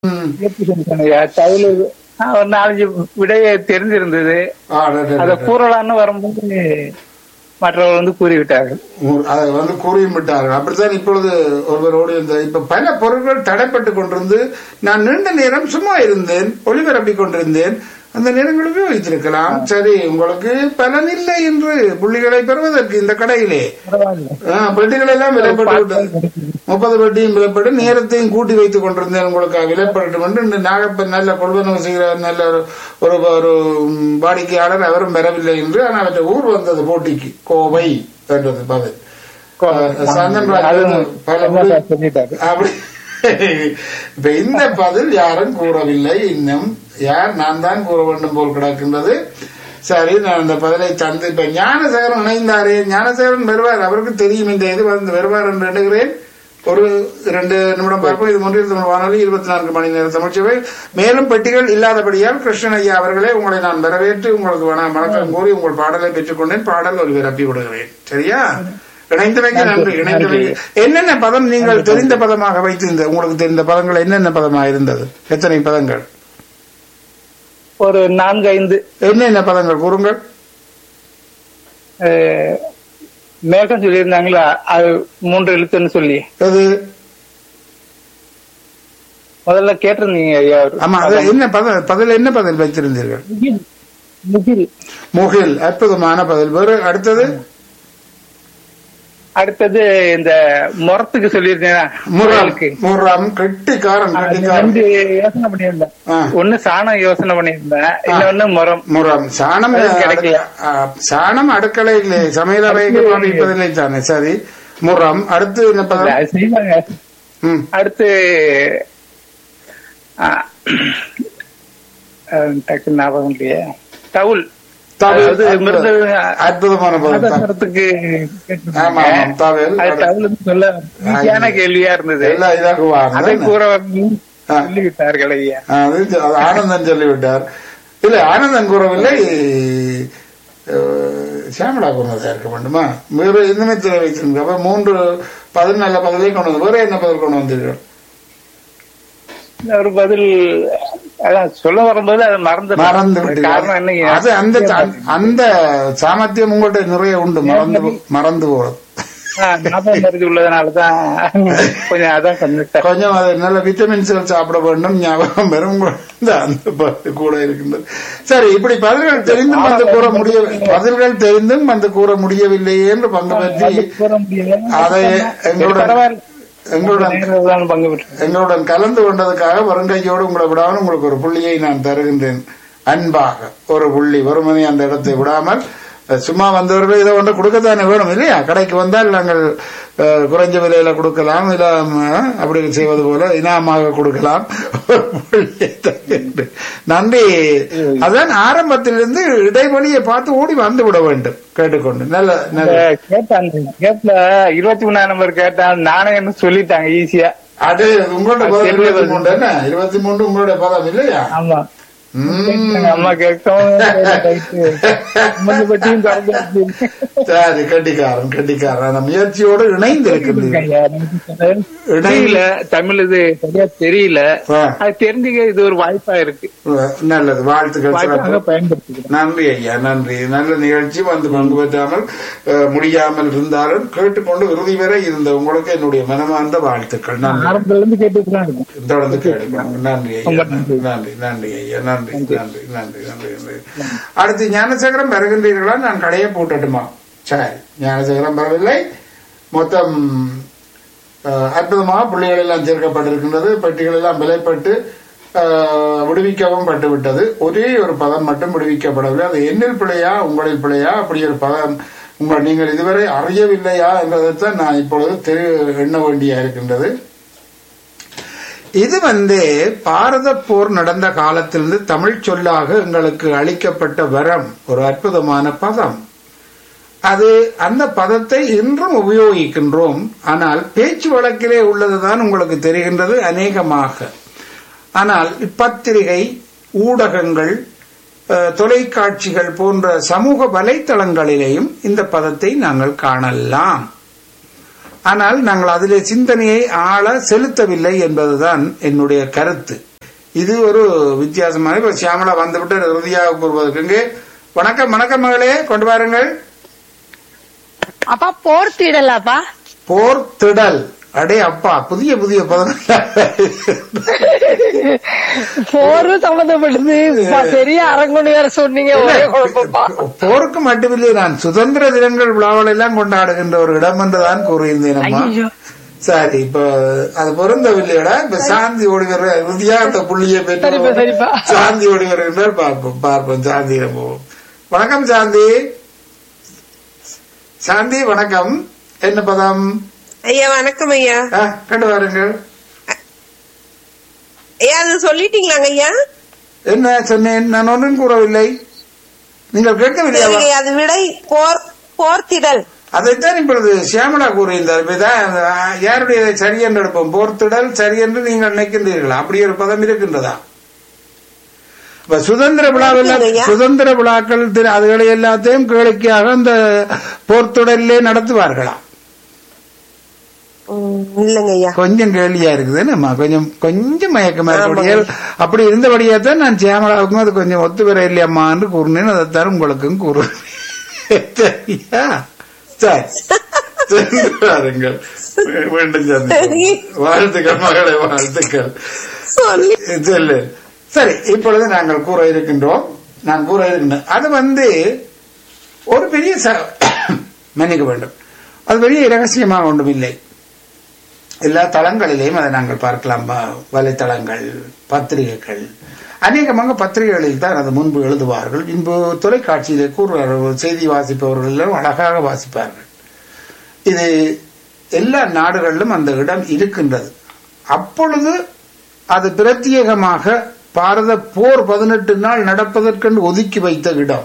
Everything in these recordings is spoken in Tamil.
ம். எப்படி சொல்லிட்டாங்கய்யா தவிர ஒரு நாலஞ்சு விடைய தெரிஞ்சிருந்தது ஆ, டே, டே, அத டே. கூறலான்னு வரும்போது மற்றவர்கள் வந்து கூறிவிட்டார்கள் உம், அதை வந்து கூறியும் விட்டார்கள் அப்படித்தான் இப்பொழுது ஒருவரோடு இந்த இப்ப பல பொருட்கள் தடைப்பட்டு கொண்டிருந்து நான் நீண்ட நேரம் சும்மா இருந்தேன் ஒளிபரப்பிக் கொண்டிருந்தேன் அந்த நேரங்கள் உபயோகித்திருக்கலாம் சரி உங்களுக்கு பலன் இல்லை என்று புள்ளிகளை பெறுவதற்கு இந்த கடையிலே பரவாயில்ல ஆ, பெட்டிகள் எல்லாம் விலைப்பட்டு விட்டது முப்பது பெட்டியும் விலைப்பட்டு நேரத்தையும் கூட்டி வைத்துக் கொண்டிருந்தேன் உங்களுக்கு விலைப்படட்டும் என்று இந்த நாகப்பன் நல்ல கொள்வனவு செய்கிற நல்ல ஒரு ஒரு ஒரு வாடிக்கையாளர் அவரும் பெறவில்லை என்று ஆனால் அவற்றை ஊர் வந்தது போட்டிக்கு கோவை என்றது பதில் சந்தன் ராஜ் அது பல நல்லா முறை- சொல்லிட்டாரு அப்படி இப்ப இந்த பதில் யாரும் கூறவில்லை இன்னும் யார் நான் தான் கூற வேண்டும் போல் கிடக்கின்றது சரி நான் அந்த பதிலை தந்து இப்ப ஞானசேகரன் இணைந்தாரே ஞானசேகரன் வருவார் அவருக்கு தெரியும் இந்த இது வந்து வருவார் என்று எண்ணுகிறேன் ஒரு இரண்டு நிமிடம் பார்ப்போம் இது ஒன்றில் தமிழ் வானொலி இருபத்தி நான்கு மணி நேரம் தமிழ்ச்சவை மேலும் பெட்டிகள் இல்லாதபடியால் கிருஷ்ணன் ஐயா அவர்களே உங்களை நான் வரவேற்று உங்களுக்கு வண- வணக்கம் கூறி உங்கள் பாடலை பெற்றுக்கொண்டேன் பாடல் ஒரு விரப்பி விடுகிறேன் சரியா இணைந்தவைக்கு நன்றி இணைந்தவைக்கு என்னென்ன பதம் நீங்கள் தெரிந்த பதமாக வைத்திருந்த உங்களுக்கு தெரிந்த பதங்கள் என்னென்ன பதமாக இருந்தது எத்தனை பதங்கள் ஒரு நான்கு ஐந்து என்னென்ன பதங்கள் கூறுங்கள் அஹ், மேகம் சொல்லியிருந்தாங்களா அது மூன்று எழுத்துன்னு சொல்லி அது முதல்ல கேட்டிருந்தீங்க ஐயா ஒரு ஆமா அது என்ன பதம் பதில் என்ன பதில் வைத்திருந்தீர்கள் முகில். முகில் முகில் அற்புதமான பதில் வேறு அடுத்தது அடுத்தது இந்த முரத்துக்கு சொல்லியிருந்தேன் முரம் முரலுக்கு. முரம் கெட்டிக்காரன் அது கெட்டிக்காரன் ரெண்டு யோசனை பண்ணியிருந்தேன் ஆ. ஒண்ணு சாணம் யோசனை பண்ணியிருந்தேன் இன்னொன்னு முரம் முரம் சாணம் அது கிடைக்கல. ஆ, சாணம் அடுக்கலையிலே சமையலறைக்கு பாவிப்பதில்லை தானே சரி முரம் அடுத்து என்ன பதம் அது செய்வாங்க ம் அடுத்து ஆ, அஹ், டக்கு ஞாபகம் இல்லையே டவுல் தவில். அதாவது மிருது அற்புதமான பதம் தவில். அதற்கு ஆமா, ஆமாம், தவில். அது டவுல் சொல்ல ஈஸியான கேள்வியா இருந்தது எல்லாம் இதாகுவார் அதை கூற வந்து ஆ. சொல்லிவிட்டார்கள் ஐயா அது ஜ- அது ஆனந்தன் சொல்லிவிட்டார் இல்ல ஆனந்தன் கூறவில்லை அஹ், சியாமலா கூறினதா இருக்க வேண்டுமா வேறு இன்னுமே திரை வைத்திருங்க அப்ப மூன்று பதில் நல்ல பதிலை கொண்டு வந்து வேற என்ன பதில் கொண்டு வந்தீர்கள் ஒரு பதில் அதான் சொல்ல வரும்போது அதை மறந்து மறந்து விட்டீர்கள். காரணம் என்ன அது அந்த அந்த சாமர்த்தியம் உங்கள்ட்ட நிறைய உண்டு மறந்து போ- மறந்து போறது ஆ, ஞாபகம் மருதி உள்ளதுனாலதான் கொஞ்சம் அதான் சொன்னிட்டேன் கொஞ்சம் அது நல்ல விட்டமின்ஸ்கள் சாப்பிட வேண்டும் ஞாபகம் வரும் இந்த அந்த பதில் கூட இருக்கின்றது சரி இப்படி பதில்கள் தெரிந்தும் வந்து கூற முடிய பதில்கள் தெரிந்தும் வந்து கூற முடியவில்லையே என்று பங்கு பற்றி அது கூற முடியல அதை எங்களுடன் பரவாயில்ல எங்களுடன் நேரில் பங்கு பெற்று எங்களுடன் கலந்து கொண்டதுக்காக வருங்கையோடு உங்களை விடாமல் உங்களுக்கு ஒரு புள்ளியை நான் தருகின்றேன் அன்பாக ஒரு புள்ளி ஒருமனி அந்த இடத்தை விடாமல் அஹ், சும்மா வந்தவர்கள் இதை ஒன்று கொடுக்கத்தானே வேணும் இல்லையா கடைக்கு வந்தால் நாங்கள் அஹ், குறைஞ்ச விலையில கொடுக்கலாம் இல்ல அஹ், அப்படி செய்வது போல இனாமாக கொடுக்கலாம் ஒரு புள்ளியை தருகின்றேன். நன்றி அதான் ஆரம்பத்திலிருந்து இடைவெளியை பார்த்து ஓடி வந்து விட வேண்டும் கேட்டுக்கொண்டு நல்ல நல்ல கேட்டான் கேப்ல இருபத்தி மூணாம் நம்பர் கேட்டான் நானே என்ன சொல்லிட்டாங்க ஈஸியா அது உங்களோட பதம் இருபத்தி மூன்று என்ன இருபத்தி மூன்று உங்களோட பதம் இல்லையா ஆமா ம். அம்மா கேட்கவும் முன்னு பட்டியும் திறந்து சரி கட்டிக்காரன் கட்டிக்காரன் அந்த முயற்சியோடு இணைந்து இருக்கின்றீர்கள் தெரியல தமிழ் இது சரியா தெரியல ஆ, அது தெரிஞ்சுக்க இது ஒரு வாய்ப்பா இருக்கு நல்லது வாழ்த்துக்கள் வாய்ப்பாக சிறப்பு பயன்படுத்திக்கிறேன் நன்றி ஐயா நன்றி நல்ல நிகழ்ச்சி வந்து பங்கு பெற்றாமல் அஹ், முடியாமல் இருந்தாலும் கேட்டுக்கொண்டு இறுதி வரை இருந்த உங்களுக்கு என்னுடைய மனமார்ந்த வாழ்த்துக்கள் நன்றி ஆரம்பத்துல இருந்து கேட்டுட்டு தான் இருக்கும் தொடர்ந்து கேட்கலாம் நன்றி ஐயா ரொம்ப நன்றி. நன்றி நன்றி ஐயா நன்றி நன்றி நன்றி நன்றி நன்றி அடுத்து ஞானசேகரம் வருகின்றீர்களா நான் கடையை போட்டட்டுமா சரி ஞானசேகரம் வரவில்லை மொத்தம் அஹ், அற்புதமாக புள்ளிகள் எல்லாம் சேர்க்கப்பட்டிருக்கின்றது பெட்டிகள் எல்லாம் விலைப்பட்டு அஹ், விடுவிக்கவும் பட்டுவிட்டது ஒரே ஒரு பதம் மட்டும் விடுவிக்கப்படவில்லை அது என்னில் பிழையா உங்களில் பிழையா அப்படி ஒரு பதம் உங்கள் நீங்கள் இதுவரை அறியவில்லையா என்பதைத்தான் நான் இப்பொழுது தெரி எண்ண வேண்டியா இருக்கின்றது இது வந்து பாரத போர் நடந்த காலத்திலிருந்து தமிழ் சொல்லாக எங்களுக்கு அளிக்கப்பட்ட வரம் ஒரு அற்புதமான பதம் அது அந்த பதத்தை இன்றும் உபயோகிக்கின்றோம் ஆனால் பேச்சு வழக்கிலே உள்ளதுதான் உங்களுக்கு தெரிகின்றது அநேகமாக ஆனால் பத்திரிகை ஊடகங்கள் அஹ், தொலைக்காட்சிகள் போன்ற சமூக வலைத்தளங்களிலேயும் இந்த பதத்தை நாங்கள் காணலாம் ஆனால் நாங்கள் அதிலே சிந்தனையை ஆழ செலுத்தவில்லை என்பதுதான் என்னுடைய கருத்து இது ஒரு வித்தியாசமான இப்ப சியாமலா வந்துவிட்டு இறுதியாக கூறுவதற்கு இங்கே வணக்கம் வணக்கம் மகளே கொண்டு வாருங்கள் அப்பா போர்த்திடலாப்பா போர் திடல் அடே அப்பா புதிய புதிய பதம் போரும் சம்பந்தப்படுது பா, பெரிய அரங்குன்னு வேற சொன்னீங்க ஒரே குழப்பப்பா போருக்கு மட்டுமில்லை நான் சுதந்திர தினங்கள் விழாவில் எல்லாம் கொண்டாடுகின்ற ஒரு இடம் என்றுதான் கூறியிருந்தேன் அம்மா ஐயோ சரி இப்ப அது பொருந்தவில்லையடா இப்ப சாந்தி ஓடி வர இறுதியா அந்த புள்ளியை சரிப்பா பெற்று சரிப்பா சாந்தி ஓடி வருகின்றார் பார்ப்போம் பார்ப்போம் சாந்தியிடம் போவோம் வணக்கம் சாந்தி சாந்தி வணக்கம் என்ன பதம் ஐயா வணக்கம் ஐயா ஆ, கண்டு வாருங்கள் ஐயா அது சொல்லிட்டீங்களாங்க ஐயா என்ன சொன்னேன் நான் ஒன்றும் கூறவில்லை நீங்கள் கேட்கவில்லையா சரிங்க ஐயா, அது விடை போர் போர்த்திடல் அதைத்தான் இப்பொழுது சியாமலா கூறியிருந்தார் இப்பதான் அந்த, ஆ, யாருடைய சரி என்று எடுப்போம் போர்த்திடல் சரி என்று நீங்கள் நினைக்கின்றீர்களா அப்படி ஒரு பதம் இருக்கின்றதா இப்ப சுதந்திர விழாவில் இருக்குங்கய்யா. சுதந்திர விழாக்கள் திரு- அதுகளை எல்லாத்தையும் கேளிக்கையாக அந்த போர்த்துடலிலே நடத்துவார்களா ம், இல்லைங்க ஐயா கொஞ்சம் கேள்வியா இருக்குது நம்ம கொஞ்சம் கொஞ்சம் மயக்கமா இருக்கக்கூடிய அப்படி இருந்தபடியா தான் நான் சியாமலாவுக்கும் அது கொஞ்சம் ஒத்து வர இல்லையம்மான்னு கூறினேன் அதைத்தான் உங்களுக்கும் கூறுவேன் சரியா சரி சென்று வாருங்கள் மீண்டும் சந்திப்போம். வாழ்த்துக்கள் மகளே வாழ்த்துக்கள் சொல்லி சொல்லு சரி இப்பொழுது நாங்கள் கூற இருக்கின்றோம் நான் கூற இருக்கின்றேன் அது வந்து ஒரு பெரிய ச- மன்னிக்க வேண்டும் அது பெரிய இரகசியமாக ஒன்றுமில்லை எல்லா தளங்களிலேயும் அதை நாங்கள் பார்க்கலாம் வ- வலைத்தளங்கள் பத்திரிகைகள் அநேகமாக பத்திரிகைகளில் தான் அது முன்பு எழுதுவார்கள் இன்பு தொலைக்காட்சியிலே கூறுவார்கள் செய்தி வாசிப்பவர்கள் எல்லாம் அழகாக வாசிப்பார்கள் இது எல்லா நாடுகளிலும் அந்த இடம் இருக்கின்றது அப்பொழுது அது பிரத்யேகமாக பாரத போர் பதினெட்டு நாள் நடப்பதற்கென்று ஒதுக்கி வைத்த இடம்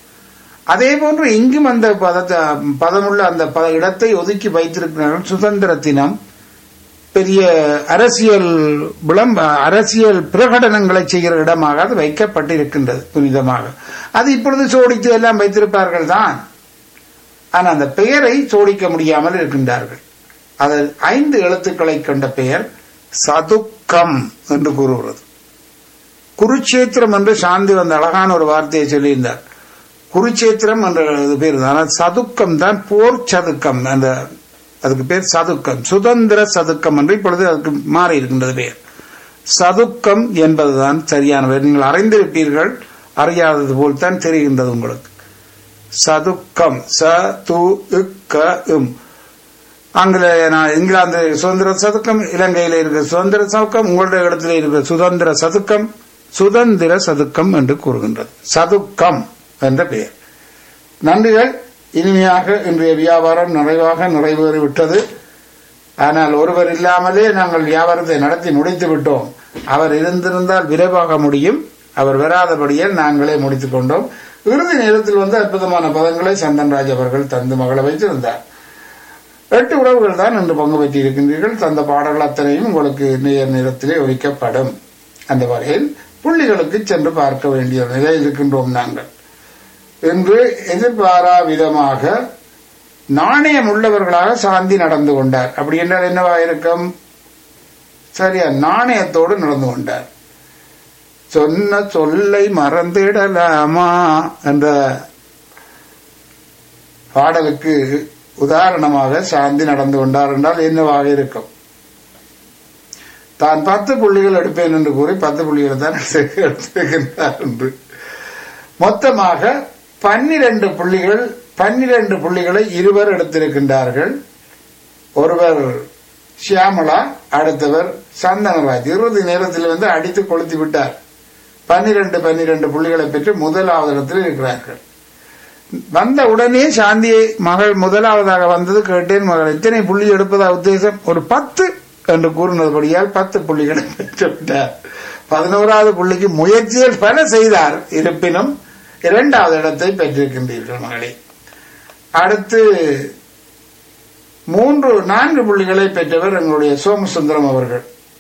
அதே போன்று இங்கும் அந்த பதத்தை பதமுள்ள அந்த பத இடத்தை ஒதுக்கி வைத்திருக்கிறார்கள் சுதந்திர தினம் பெரிய அரசியல் விளம்ப அரசியல் பிரகடனங்களை செய்கிற இடமாக அது வைக்கப்பட்டிருக்கின்றது புனிதமாக அது இப்பொழுது சோடித்து எல்லாம் வைத்திருப்பார்கள் தான் ஆனால் அந்த பெயரை சோடிக்க முடியாமல் இருக்கின்றார்கள் அதில் ஐந்து எழுத்துக்களை கொண்ட பெயர் சதுக்கம் என்று கூறுகிறது குருட்சேத்திரம் என்று சாந்தி வந்த அழகான ஒரு வார்த்தையை சொல்லியிருந்தார் குருட்சேத்திரம் என்ற இது பேர் தான் ஆனால் சதுக்கம் தான் போர் சதுக்கம் அந்த அதுக்கு பேர் சதுக்கம் சுதந்திர சதுக்கம் என்று இப்பொழுது அதுக்கு மாறி இருக்கின்றது பெயர் சதுக்கம் என்பதுதான் சரியான பெயர் நீங்கள் அறிந்திருப்பீர்கள் அறியாதது போல் தான் தெரிகின்றது உங்களுக்கு சதுக்கம் ச து க இம் ஆங்கில நான் இங்கிலாந்து சுதந்திர சதுக்கம் இலங்கையில இருக்கிற சுதந்திர சதுக்கம் உங்களுடைய இடத்துல இருக்கிற சுதந்திர சதுக்கம் சுதந்திர சதுக்கம் என்று கூறுகின்றது சதுக்கம் என்ற பெயர் நன்றிகள் இனிமையாக இன்றைய வியாபாரம் நிறைவாக நிறைவேறி விட்டது ஆனால் ஒருவர் இல்லாமலே நாங்கள் வியாபாரத்தை நடத்தி முடித்து விட்டோம் அவர் இருந்திருந்தால் விரைவாக முடியும் அவர் வராதபடியால் நாங்களே முடித்துக் கொண்டோம் இறுதி நேரத்தில் வந்து அற்புதமான பதங்களை சந்தன்ராஜ் அவர்கள் தந்து மகளை வைத்திருந்தார் எட்டு உறவுகள் தான் இன்று பங்கு பெற்று இருக்கின்றீர்கள் தந்த பாடல்கள் அத்தனையும் உங்களுக்கு நேர் நேரத்திலே ஒழிக்கப்படும் அந்த வகையில் புள்ளிகளுக்கு சென்று பார்க்க வேண்டிய நிலையில் இருக்கின்றோம் நாங்கள் என்று எதிர்பாரா விதமாக நாணயம் உள்ளவர்களாக சாந்தி நடந்து கொண்டார் அப்படி என்றால் என்னவா இருக்கும் சரியா நாணயத்தோடு நடந்து கொண்டார் சொன்ன சொல்லை மறந்திடலாமா என்ற பாடலுக்கு உதாரணமாக சாந்தி நடந்து கொண்டார் என்றால் என்னவாக இருக்கும் தான் பத்து புள்ளிகள் எடுப்பேன் என்று கூறி பத்து புள்ளிகளை தான் எடுத்திருக்கின்றார் என்று மொத்தமாக பன்னிரண்டு புள்ளிகள் பன்னிரண்டு புள்ளிகளை இருவர் எடுத்திருக்கின்றார்கள் ஒருவர் ஷியாமலா அடுத்தவர் சந்தனராஜ் இறுதி நேரத்தில் வந்து அடித்து கொளுத்தி விட்டார் பன்னிரண்டு பன்னிரண்டு புள்ளிகளை பெற்று முதலாவது இடத்தில் இருக்கிறார்கள் வந்த உடனே சாந்தியை மகள் முதலாவதாக வந்தது கேட்டேன் மகள் எத்தனை புள்ளி எடுப்பதா உத்தேசம் ஒரு பத்து என்று கூறினபடியால் பத்து புள்ளிகளை பெற்றுவிட்டார் பதினோராவது புள்ளிக்கு முயற்சியில் பல செய்தார் இருப்பினும் இரண்டாவது இடத்தை பெற்றிருக்கின்றீர்கள் மகளே அடுத்து மூன்று நான்கு புள்ளிகளை பெற்றவர் எங்களுடைய சோமசுந்தரம் அவர்கள்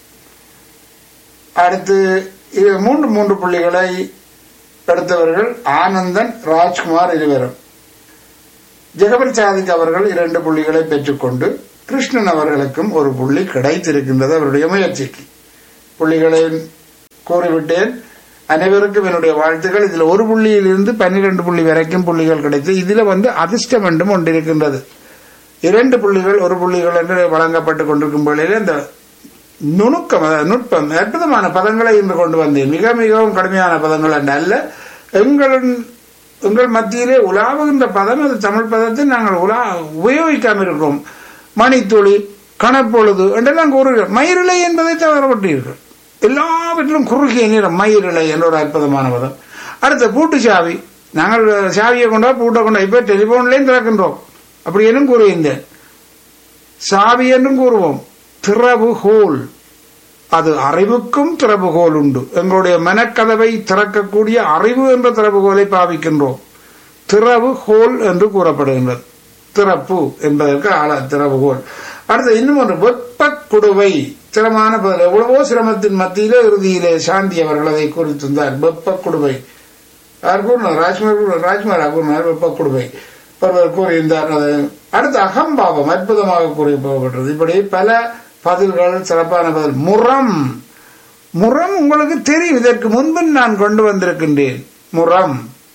அடுத்து இது மூன்று மூன்று புள்ளிகளை எடுத்தவர்கள் ஆனந்தன் ராஜ்குமார் இருவரும் ஜெகபர் சாதிக் அவர்கள் இரண்டு புள்ளிகளை பெற்றுக்கொண்டு கிருஷ்ணன் அவர்களுக்கும் ஒரு புள்ளி கிடைத்திருக்கின்றது அவருடைய முயற்சிக்கு புள்ளிகளை கூறிவிட்டேன் அனைவருக்கும் என்னுடைய வாழ்த்துக்கள் இதுல ஒரு புள்ளியிலிருந்து பன்னிரண்டு புள்ளி வரைக்கும் புள்ளிகள் கிடைத்து இதுல வந்து அதிர்ஷ்டம் என்றும் ஒன்று இருக்கின்றது இரண்டு புள்ளிகள் ஒரு புள்ளிகள் என்று வழங்கப்பட்டு கொண்டிருக்கும் வேளையில் இந்த நுணுக்கம் அதாவது நுட்பம் அற்புதமான பதங்களை இன்று கொண்டு வந்தேன் மிக மிகவும் கடுமையான பதங்கள் என்று அல்ல எங்களின் எங்கள் மத்தியிலே உலாவுகின்ற பதம் அது தமிழ் பதத்தை நாங்கள் உலா உபயோகிக்காமல் இருக்கிறோம் மணித்துளி கணப்பொழுது என்றெல்லாம் கூறுகிறோம் மயிரிழை என்பதை தவறப்பட்டீர்கள் எல்லாவற்றிலும் குறுகிய நிறம் மயிரிழை என்ற ஒரு அற்புதமான பதம் அடுத்த பூட்டு சாவி நாங்கள் சாவியை கொண்டா பூட்டை கொண்டா இப்ப டெலிபோன்லயும் திறக்கின்றோம் அப்படி என்னும் கூறுகின்றேன் சாவி என்றும் கூறுவோம் திறவுகோல் அது அறிவுக்கும் திறவுகோல் உண்டு எங்களுடைய மனக்கதவை திறக்கக்கூடிய அறிவு என்ற திறவுகோலை பாவிக்கின்றோம் திறவுகோல் என்று கூறப்படுகின்றது திறப்பு என்பதற்கு ஆள திறவுகோல் அடுத்து இன்னும் ஒன்று வெப்ப குடுவை சிரமமான பதில் எவ்வளவோ சிரமத்தின் மத்தியிலே இறுதியிலே சாந்தி அவர்கள் அதை குறித்திருந்தார் வெப்ப குடுவை யார் கூறினார் ராஜ்குமார் ராஜ்குமார் கூறினார் வெப்ப குடுவை ஒருவர் கூறியிருந்தார் அது அடுத்து அகம்பாவம் அற்புதமாக கூறி போகப்பட்டது இப்படி பல பதில்கள் சிறப்பான பதில் முரம் முரம் உங்களுக்கு தெரியும் இதற்கு முன்பு நான் கொண்டு வந்திருக்கின்றேன் முரம்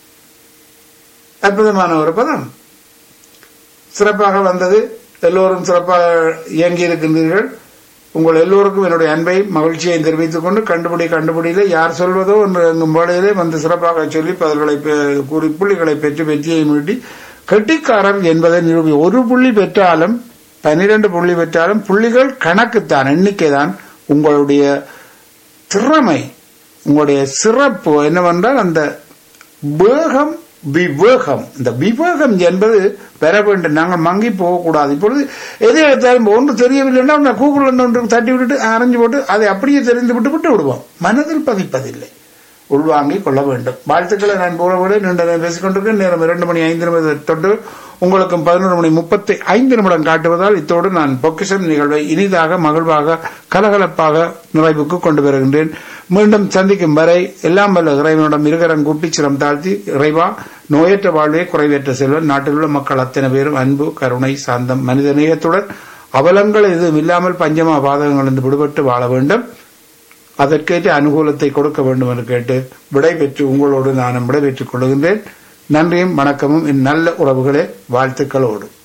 அற்புதமான ஒரு பதம் சிறப்பாக வந்தது எல்லோரும் சிறப்பாக இயங்கி இருக்கின்றீர்கள் உங்கள் எல்லோருக்கும் என்னுடைய அன்பை மகிழ்ச்சியை தெரிவித்துக் கொண்டு கண்டுபிடி கண்டுபிடியில யார் சொல்வதோ என்று எங்கும் வேளையிலே வந்து சிறப்பாக சொல்லி பதில்களை பெ- கூறி புள்ளிகளை பெற்று வெற்றியை மீட்டி கெட்டிக்காரன் என்பதை நிரூபி ஒரு புள்ளி பெற்றாலும் பன்னிரண்டு புள்ளி பெற்றாலும் புள்ளிகள் கணக்குத்தான் எண்ணிக்கை தான் உங்களுடைய திறமை உங்களுடைய சிறப்பு என்னவென்றால் அந்த வேகம் விவேகம் இந்த விவேகம் என்பது பெற வேண்டும் நாங்கள் மங்கி போகக்கூடாது இப்பொழுது எதை எடுத்தாலும் ஒன்று தெரியவில்லைன்னா அந்த கூகுள் ஒன்று தட்டி விட்டுட்டு அரைஞ்சு போட்டு அதை அப்படியே தெரிந்து விட்டு விட்டு விடுவோம் மனதில் பதிப்பதில்லை உள்வாங்கிக் கொள்ள வேண்டும் வாழ்த்துக்களை நான் போலவோடு நீண்ட நேரம் பேசிக்கொண்டிருக்கேன் நேரம் இரண்டு மணி ஐந்து நிமிடம் தொட்டு உங்களுக்கும் பதினொரு மணி முப்பத்தி ஐந்து நிமிடம் காட்டுவதால் இத்தோடு நான் பொக்கிஷன் நிகழ்வை இனிதாக மகிழ்வாக கலகலப்பாக நிறைவுக்கு கொண்டு வருகின்றேன் மீண்டும் சந்திக்கும் வரை எல்லாம் வல்ல இறைவனிடம் இருகரம் கூப்பி சிரம் தாழ்த்தி இறைவா நோயற்ற வாழ்வே குறைவேற்ற செல்வன் நாட்டில் உள்ள மக்கள் அத்தனை பேரும் அன்பு கருணை சாந்தம் மனித நேயத்துடன் அவலங்கள் எதுவும் இல்லாமல் பஞ்சமா பாதகங்களிலிருந்து விடுபட்டு வாழ வேண்டும் அதற்கேற்ற அனுகூலத்தை கொடுக்க வேண்டும் என்று கேட்டு விடை பெற்று உங்களோடு நானும் விடை பெற்றுக் கொள்கின்றேன் நன்றியும் வணக்கமும் என் நல்ல உறவுகளே வாழ்த்துக்களோடு